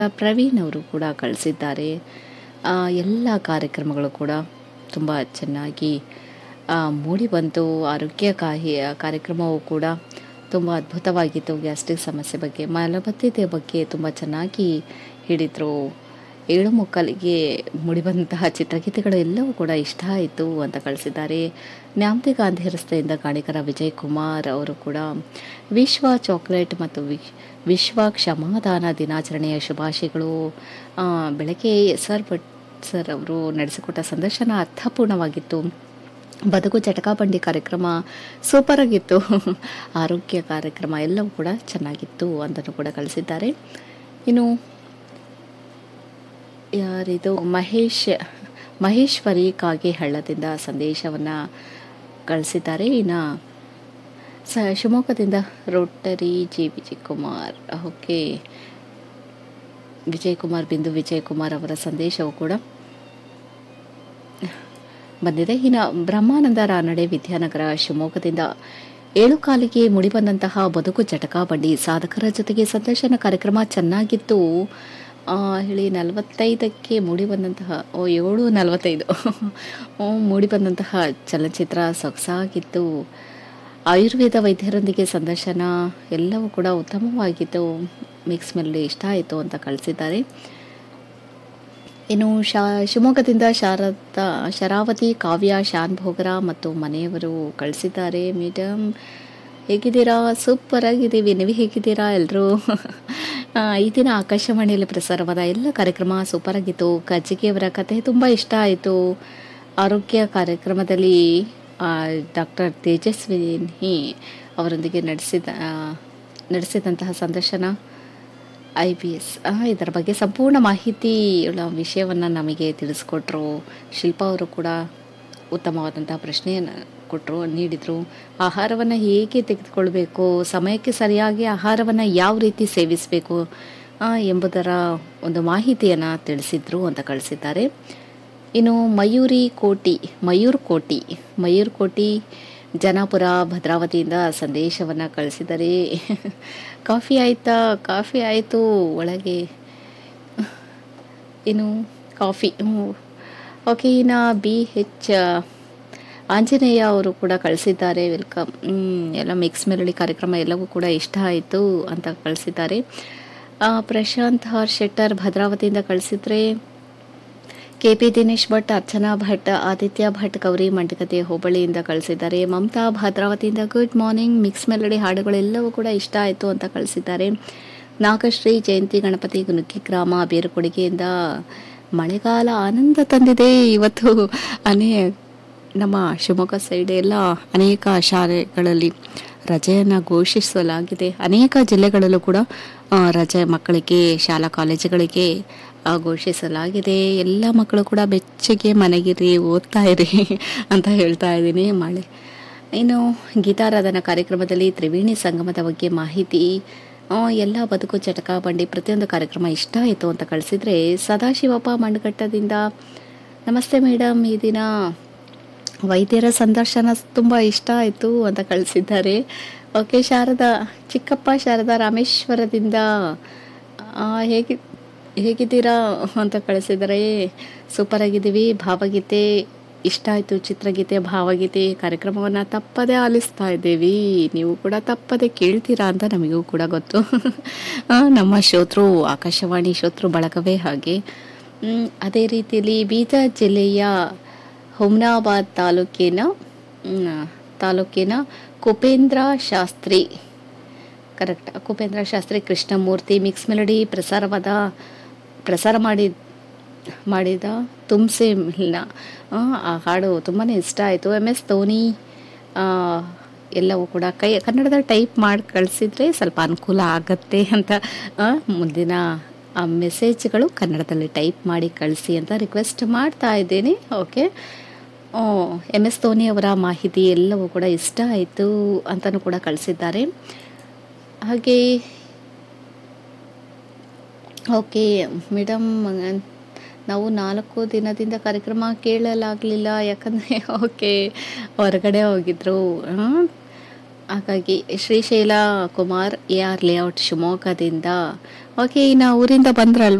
ಪ್ರವೀಣ್ ಅವರು ಕೂಡ ಕಳಿಸಿದ್ದಾರೆ ಆ, ಎಲ್ಲ ಕಾರ್ಯಕ್ರಮಗಳು ಕೂಡ ತುಂಬ ಚೆನ್ನಾಗಿ ಆ, ಮೂಡಿಬಂತು ಆರೋಗ್ಯ ಕಾಹಿ ಕಾರ್ಯಕ್ರಮವು ಕೂಡ ತುಂಬ ಅದ್ಭುತವಾಗಿತ್ತು ಗ್ಯಾಸ್ಟ್ರಿಕ್ ಸಮಸ್ಯೆ ಬಗ್ಗೆ ಮಲಬದ್ಧತೆ ಬಗ್ಗೆ ತುಂಬ ಚೆನ್ನಾಗಿ ಹೇಳಿದರು ಏಳು ಮುಕ್ಕಾಲಿಗೆ ಮೂಡಿಬಂತಹ ಚಿತ್ರಗೀತೆಗಳು ಎಲ್ಲವೂ ಕೂಡ ಇಷ್ಟ ಆಯಿತು ಅಂತ ಕಳಿಸಿದ್ದಾರೆ ನ್ಯಾಮತಿ ಗಾಂಧಿ ರಸ್ತೆಯಿಂದ ಗಾಣಿಕರ ವಿಜಯ್ ಕುಮಾರ್ ಅವರು ಕೂಡ ವಿಶ್ವ ಚಾಕ್ಲೇಟ್ ಮತ್ತು ವಿಶ್ ವಿಶ್ವ ಕ್ಷಮಾದಾನ ದಿನಾಚರಣೆಯ ಶುಭಾಶಯಗಳು ಆ, ಬೆಳಗ್ಗೆ ಸರ್ ಭಟ್ ಸರ್ ಅವರು ನಡೆಸಿಕೊಟ್ಟ ಸಂದರ್ಶನ ಅರ್ಥಪೂರ್ಣವಾಗಿತ್ತು ಬದುಕು ಚಟಕಾಬಂಡಿ ಕಾರ್ಯಕ್ರಮ ಸೂಪರ್ ಆಗಿತ್ತು ಆರೋಗ್ಯ ಕಾರ್ಯಕ್ರಮ ಎಲ್ಲವೂ ಕೂಡ ಚೆನ್ನಾಗಿತ್ತು ಅಂತಲೂ ಕೂಡ ಕಳಿಸಿದ್ದಾರೆ ಇನ್ನು ಯಾರಿದು ಮಹೇಶ್ ಮಹೇಶ್ವರಿ ಕಾಗೇಹಳ್ಳದಿಂದ ಸಂದೇಶವನ್ನು ಕಳಿಸಿದ್ದಾರೆ ಇನ್ನು ಸ ಶಿವಮೊಗ್ಗದಿಂದ rotary G Vijayakumar okay Vijayakumar Bindu Vijayakumar ಅವರ ಸಂದೇಶವು ಕೂಡ ಬಂದಿದೆ ಇನ್ನು ಬ್ರಹ್ಮಾನಂದ ರಾನಡೆ ವಿದ್ಯಾನಗರ ಶಿವಮೊಗ್ಗದಿಂದ ಏಳು ಕಾಲಿಗೆ ಮುಡಿಬಂದಂತಹ ಬದುಕು ಜಟಕಾ ಬಂಡಿ ಸಾಧಕರ ಜೊತೆಗೆ ಸಂದರ್ಶನ ಕಾರ್ಯಕ್ರಮ ಚೆನ್ನಾಗಿತ್ತು ಆ, ಹೇಳಿ ನಲವತ್ತೈದಕ್ಕೆ ಮೂಡಿಬಂದಂತಹ ಓ ಏಳು ನಲವತ್ತೈದು ಓ, ಮೂಡಿಬಂದಂತಹ ಚಲನಚಿತ್ರ ಸೊಗಸಾಗಿತ್ತು ಆಯುರ್ವೇದ ವೈದ್ಯರೊಂದಿಗೆ ಸಂದರ್ಶನ ಎಲ್ಲವೂ ಕೂಡ ಉತ್ತಮವಾಗಿತ್ತು ಮಿಕ್ಸ್ ಮೆಲಡಿ ಇಷ್ಟ ಆಯಿತು ಅಂತ ಕಳಿಸಿದ್ದಾರೆ ಇನ್ನು ಶಾ ಶಿವಮೊಗ್ಗದಿಂದ ಶಾರದಾ ಶರಾವತಿ ಕಾವ್ಯ ಶಾನ್ ಭೋಗರ ಮತ್ತು ಮನೆಯವರು ಕಳಿಸಿದ್ದಾರೆ ಮೇಡಮ್ ಹೇಗಿದ್ದೀರಾ ಸೂಪರ್ ಆಗಿದ್ದೀವಿ ನೀವು ಹೇಗಿದ್ದೀರಾ ಎಲ್ಲರೂ ಈ ದಿನ ಆಕಾಶವಾಣಿಯಲ್ಲಿ ಪ್ರಸಾರವಾದ ಎಲ್ಲ ಕಾರ್ಯಕ್ರಮ ಸೂಪರ್ ಆಗಿತ್ತು ಕಜ್ಜಿಗೆಯವರ ಕತೆ ತುಂಬ ಇಷ್ಟ ಆಯಿತು ಆರೋಗ್ಯ ಕಾರ್ಯಕ್ರಮದಲ್ಲಿ ಡಾಕ್ಟರ್ ತೇಜಸ್ವಿನಿ ಅವರೊಂದಿಗೆ ನಡೆಸಿದ ಆ, ನಡೆಸಿದಂತಹ ಸಂದರ್ಶನ ಐ ಪಿ ಎಸ್ ಇದರ ಬಗ್ಗೆ ಸಂಪೂರ್ಣ ಮಾಹಿತಿ ಉಳ್ಳ ವಿಷಯವನ್ನು ನಮಗೆ ತಿಳಿಸ್ಕೊಟ್ರು ಶಿಲ್ಪಾ ಅವರು ಕೂಡ ಉತ್ತಮವಾದಂತಹ ಪ್ರಶ್ನೆಯನ್ನು ಕೊಟ್ಟರು ನೀಡಿದರು ಆಹಾರವನ್ನು ಹೇಗೆ ತೆಗೆದುಕೊಳ್ಬೇಕು ಸಮಯಕ್ಕೆ ಸರಿಯಾಗಿ ಆಹಾರವನ್ನು ಯಾವ ರೀತಿ ಸೇವಿಸಬೇಕು ಆ, ಎಂಬುದರ ಒಂದು ಮಾಹಿತಿಯನ್ನು ತಿಳಿಸಿದ್ರು ಅಂತ ಕಳಿಸಿದ್ದಾರೆ ಇನ್ನು ಮಯೂರಿ ಕೋಟಿ ಮಯೂರ್ ಕೋಟಿ ಮಯೂರ್ ಕೋಟಿ ಜನಾಪುರ ಭದ್ರಾವತಿಯಿಂದ ಸಂದೇಶವನ್ನು ಕಳಿಸಿದರೆ ಕಾಫಿ ಆಯಿತಾ ಕಾಫಿ ಆಯಿತು ಒಳಗೆ ಇನ್ನು ಕಾಫಿ ಹ್ಞೂ. ಓಕೆ ಇನ್ನು ಬಿ ಹೆಚ್ ಆಂಜನೇಯ ಅವರು ಕೂಡ ಕಳಿಸಿದ್ದಾರೆ ವೆಲ್ಕಮ್ ಹ್ಮ್, ಎಲ್ಲ ಮಿಕ್ಸ್ ಮೆರಳಿ ಕಾರ್ಯಕ್ರಮ ಎಲ್ಲವೂ ಕೂಡ ಇಷ್ಟ ಆಯಿತು ಅಂತ ಕಳಿಸಿದ್ದಾರೆ ಆ, ಪ್ರಶಾಂತ್ ಆರ್ ಶೆಟ್ಟರ್ ಭದ್ರಾವತಿಯಿಂದ ಕಳಿಸಿದ್ರೆ ಕೆ ಪಿ ದಿನೇಶ್ ಭಟ್ ಅರ್ಚನಾ ಭಟ್ ಆದಿತ್ಯ ಭಟ್ ಗೌರಿ ಮಂಡಗತೆ ಹೋಬಳಿಯಿಂದ ಕಳಿಸಿದ್ದಾರೆ ಮಮತಾ ಭದ್ರಾವತಿಯಿಂದ ಗುಡ್ ಮಾರ್ನಿಂಗ್ ಮಿಕ್ಸ್ ಮೆಲಡಿ ಹಾಡುಗಳೆಲ್ಲವೂ ಕೂಡ ಇಷ್ಟ ಆಯಿತು ಅಂತ ಕಳಿಸಿದ್ದಾರೆ ನಾಗಶ್ರೀ ಜಯಂತಿ ಗಣಪತಿ ಗುನುಕಿ ಗ್ರಾಮ ಬೇರುಕೊಡುಗೆಯಿಂದ ಮಳೆಗಾಲ ಆನಂದ ತಂದಿದೆ ಇವತ್ತು ಅನೇ ನಮ್ಮ ಶಿವಮೊಗ್ಗ ಸೈಡ್ ಎಲ್ಲ ಅನೇಕ ಶಾಲೆಗಳಲ್ಲಿ ರಜೆಯನ್ನು ಘೋಷಿಸಲಾಗಿದೆ ಅನೇಕ ಜಿಲ್ಲೆಗಳಲ್ಲೂ ಕೂಡ ಆ, ರಜೆ ಮಕ್ಕಳಿಗೆ ಶಾಲಾ ಕಾಲೇಜುಗಳಿಗೆ ಆ, ಘೋಷಿಸಲಾಗಿದೆ ಎಲ್ಲ ಮಕ್ಕಳು ಕೂಡ ಬೆಚ್ಚಗೆ ಮನೆಗಿರಿ ಓದ್ತಾ ಇರಿ ಅಂತ ಹೇಳ್ತಾ ಇದ್ದೀನಿ ಮಳೆ ಇನ್ನು ಗೀತಾರಾಧನಾ ಕಾರ್ಯಕ್ರಮದಲ್ಲಿ ತ್ರಿವೇಣಿ ಸಂಗಮದ ಬಗ್ಗೆ ಮಾಹಿತಿ ಆ, ಎಲ್ಲ ಬದುಕು ಚಟಕ ಬಂಡಿ ಪ್ರತಿಯೊಂದು ಕಾರ್ಯಕ್ರಮ ಇಷ್ಟ ಆಯಿತು ಅಂತ ಕಳಿಸಿದ್ರೆ ಸದಾಶಿವಪ್ಪ ಮಂಡಗಟ್ಟದಿಂದ ನಮಸ್ತೆ ಮೇಡಮ್ ಈ ದಿನ ವೈದ್ಯರ ಸಂದರ್ಶನ ತುಂಬ ಇಷ್ಟ ಆಯಿತು ಅಂತ ಕಳಿಸಿದ್ದಾರೆ ಓಕೆ ಶಾರದಾ ಚಿಕ್ಕಪ್ಪ ಶಾರದಾ ರಾಮೇಶ್ವರದಿಂದ ಆ, ಹೇಗೆ ಹೇಗಿದ್ದೀರಾ ಅಂತ ಕಳಿಸಿದ್ದಾರೆ ಸೂಪರ್ ಆಗಿದ್ದೀವಿ ಭಾವಗೀತೆ ಇಷ್ಟ ಆಯಿತು ಚಿತ್ರಗೀತೆ ಭಾವಗೀತೆ ಕಾರ್ಯಕ್ರಮವನ್ನು ತಪ್ಪದೇ ಆಲಿಸ್ತಾ ಇದ್ದೀವಿ ನೀವು ಕೂಡ ತಪ್ಪದೆ ಕೇಳ್ತೀರಾ ಅಂತ ನಮಗೂ ಕೂಡ ಗೊತ್ತು ಆ, ನಮ್ಮ ಶ್ರೋತೃ ಆಕಾಶವಾಣಿ ಶ್ರೋತೃ ಬಳಗವೇ ಹಾಗೆ ಹ್ಮ್, ಅದೇ ರೀತಿಯಲ್ಲಿ ಬೀದರ್ ಜಿಲ್ಲೆಯ ಹುಮ್ನಾಬಾದ್ ತಾಲೂಕಿನ ಹ್ಮ್, ತಾಲೂಕಿನ Kupendra Shastri correct Kupendra Shastri Krishnamurthy mix melody ಪ್ರಸಾರವಾದ ಪ್ರಸಾರ ಮಾಡಿ ಮಾಡಿದ ತುಮ್ಸೆ ಮಿಲ್ನ ಆ, ಆ ಹಾಡು ತುಂಬಾ ಇಷ್ಟ ಆಯಿತು ಎಮ್ ಎಸ್ ಧೋನಿ ಆ, ಎಲ್ಲವೂ ಕೂಡ ಕೈ ಕನ್ನಡದಲ್ಲಿ ಟೈಪ್ ಮಾಡಿ ಕಳಿಸಿದ್ರೆ ಸ್ವಲ್ಪ ಅನುಕೂಲ ಆಗತ್ತೆ ಅಂತ ಆ, ಮುಂದಿನ ಆ ಮೆಸೇಜ್ಗಳು ಕನ್ನಡದಲ್ಲಿ ಟೈಪ್ ಮಾಡಿ ಕಳಿಸಿ ಅಂತ ರಿಕ್ವೆಸ್ಟ್ ಮಾಡ್ತಾ ಇದ್ದೀನಿ ಓಕೆ ಎಮ್ ಎಸ್ ಧೋನಿ ಅವರ ಮಾಹಿತಿ ಎಲ್ಲವೂ ಕೂಡ ಇಷ್ಟ ಆಯಿತು ಅಂತಲೂ ಕೂಡ ಕಳಿಸಿದ್ದಾರೆ ಹಾಗೆ ಓಕೆ ಮೇಡಮ್ ನಾವು ನಾಲ್ಕು ದಿನದಿಂದ ಕಾರ್ಯಕ್ರಮ ಕೇಳಲಾಗಲಿಲ್ಲ ಯಾಕಂದರೆ ಓಕೆ ಹೊರಗಡೆ ಹೋಗಿದ್ರು ಹಾಂ ಹಾಗಾಗಿ Srishaila Kumar A R layout ಶಿವಮೊಗ್ಗದಿಂದ ಓಕೆ ಇನ್ನು ಊರಿಂದ ಬಂದ್ರಲ್ವಾ